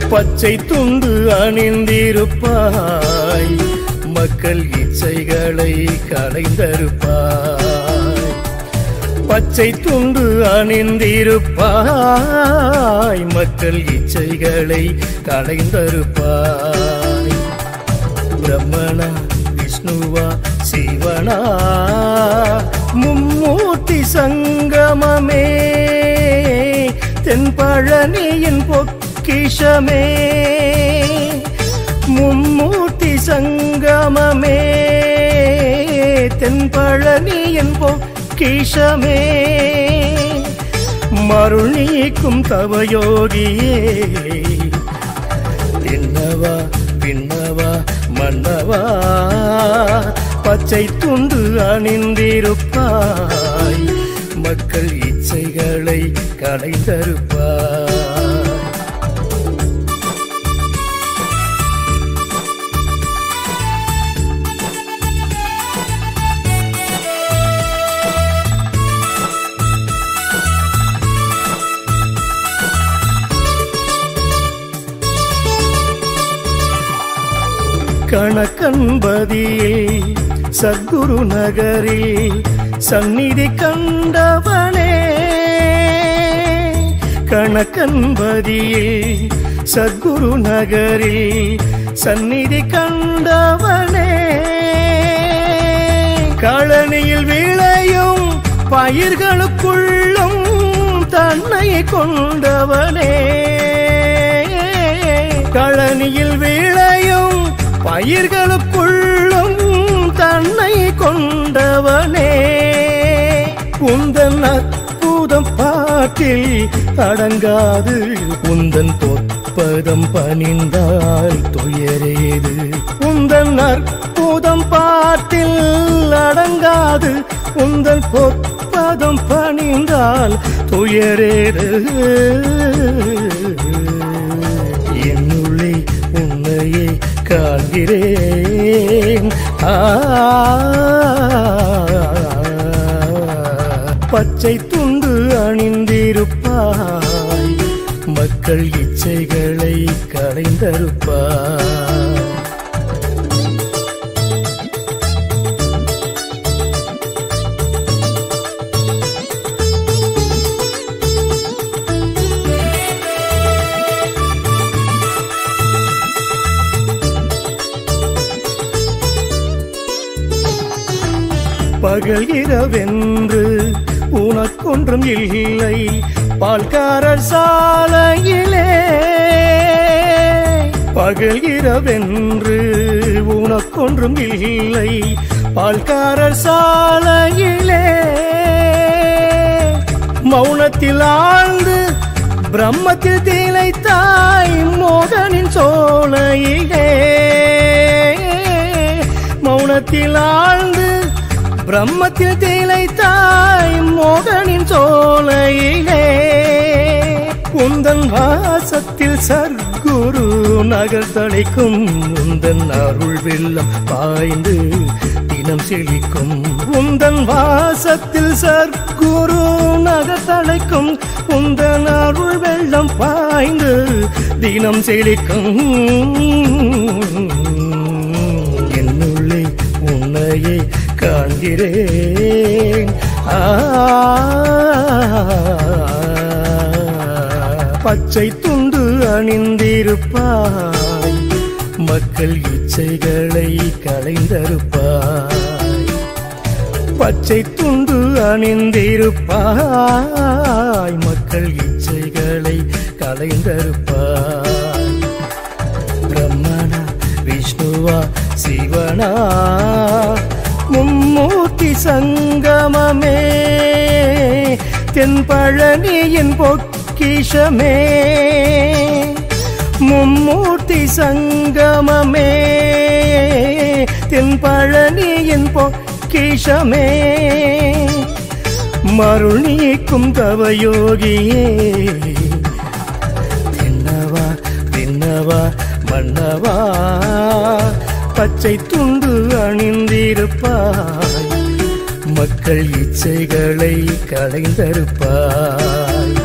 பச்சை துண்டு அணிந்திருப்பாய் மக்கள் இச்சைகளை களைந்தருப்பாய் பச்சை துண்டு அணிந்திருப்பாய் மக்கள் இச்சைகளை களைந்தருப்பாய் பிரம்மணா விஷ்ணுவா சிவனா மும்மூர்த்தி சங்கமமே தென்பழனியின் பொக்கிஷமே மும்மூர்த்தி சங்கமமே தென்பழனியின் பொக்கிஷமே மருள் நீக்கும் தவயோகியே என்னவா பின்னவா மன்னவா பச்சை துண்டு அணிந்திருப்பாய் மக்கள் இச்சைகளை களைந்தருப்பாய் கணக்கன்பதியில் சத்குரு நகரில் சந்நிதி கண்டவனே கணக்கன்பதியில் சத்குரு நகரில் சந்நிதி கண்டவனே கழனியில் விளையும் பயிர்களுக்குள்ளும் தன்னை கொண்டவனே கழனியில் விளையும் பயிர்களுக்குள்ளும் தன்னை கொண்டவனே உந்தன் அற்புதம் பாட்டில் அடங்காது உந்தன் பொற்பதம் பணிந்தால் துயரேது உந்தன் அற்புதம் பாட்டில் அடங்காது உந்தன் பொற்பதம் பணிந்தால் துயரேது என்னுள்ளே உன்னையே காண்கிறேன் ஆ பச்சை துண்டு அணிந்திருப்பாய் மக்கள் இச்சைகளை களைந்தருப்பாய் பகல் இரவென்று உனக்கொன்றும் இல்லை பால்காரர் சாலையிலே பகல் இரவென்று உனக்கொன்றும் இல்லை பால்காரர் சாலையிலே மௌனத்தில் ஆழ்ந்து பிரம்மத்தில் திளைத்தாய் மோகனின் சோலையிலே மௌனத்தில் ஆழ்ந்து பிரம்மத்தில் திளைத்தாய் மோகனின் சோலையிலே உந்தன் வாசத்தில் சர்க்குரு நகர் தழைக்கும் உந்தன் அருள் வெள்ளம் பாய்ந்து தினம் செழிக்கும் உந்தன் வாசத்தில் சர்க்குரு நகர் தழைக்கும் உந்தன் அருள் வெள்ளம் பாய்ந்து தினம் செழிக்கும் என்னுள்ளே உன்னையே காண்கிறேன் ஆ பச்சை துண்டு அணிந்திருப்பாய் மக்கள் இச்சைகளை களைந்தருப்பாய் பச்சை துண்டு அணிந்திருப்பாய் மக்கள் இச்சைகளை களைந்தருப்பாய் பிரம்மணா விஷ்ணுவா சிவனா மும்மூர்த்தி சங்கமமே தென்பழனியின் பொக்கிஷமே மும்மூர்த்தி சங்கமமே தென்பழனியின் பொக்கிஷமே மருள் நீக்கும் தவயோகியே தின்னவா தின்னவா மன்னவா பச்சை துண்டு அணிந்திருப்பாய் மக்கள் இச்சைகளை களைந்தருப்பாய்